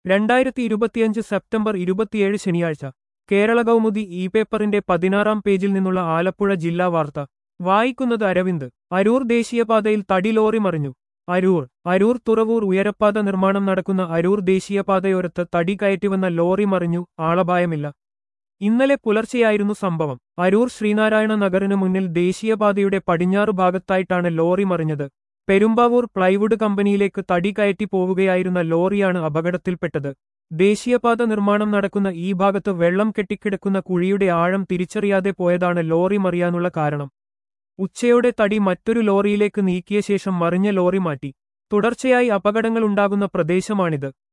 രണ്ടായിരത്തി ഇരുപത്തിയഞ്ച് സെപ്റ്റംബർ ഇരുപത്തിയേഴ് ശനിയാഴ്ച കേരള കൗമുദി ഇ പേപ്പറിന്റെ പതിനാറാം പേജിൽ നിന്നുള്ള ആലപ്പുഴ ജില്ലാ വാർത്ത വായിക്കുന്നത് അരവിന്ദ് അരൂർ ദേശീയപാതയിൽ തടി ലോറി മറിഞ്ഞു അരൂർ അരൂർ തുറവൂർ ഉയരപ്പാത നിർമ്മാണം നടക്കുന്ന അരൂർ ദേശീയപാതയോരത്ത് തടി കയറ്റിവന്ന ലോറി മറിഞ്ഞു ആളപായമില്ല ഇന്നലെ പുലർച്ചെയായിരുന്നു സംഭവം അരൂർ ശ്രീനാരായണ നഗറിനു മുന്നിൽ ദേശീയപാതയുടെ പടിഞ്ഞാറു ഭാഗത്തായിട്ടാണ് ലോറി മറിഞ്ഞത് പെരുമ്പാവൂർ പ്ലൈവുഡ് കമ്പനിയിലേക്ക് തടി കയറ്റി പോവുകയായിരുന്ന ലോറിയാണ് അപകടത്തിൽപ്പെട്ടത് ദേശീയപാത നിർമ്മാണം നടക്കുന്ന ഈ ഭാഗത്ത് വെള്ളം കെട്ടിക്കിടക്കുന്ന കുഴിയുടെ ആഴം തിരിച്ചറിയാതെ പോയതാണ് ലോറി മറിയാനുള്ള കാരണം ഉച്ചയോടെ തടി മറ്റൊരു ലോറിയിലേക്ക് നീക്കിയ ശേഷം മറിഞ്ഞ ലോറി മാറ്റി തുടർച്ചയായി അപകടങ്ങളുണ്ടാകുന്ന പ്രദേശമാണിത്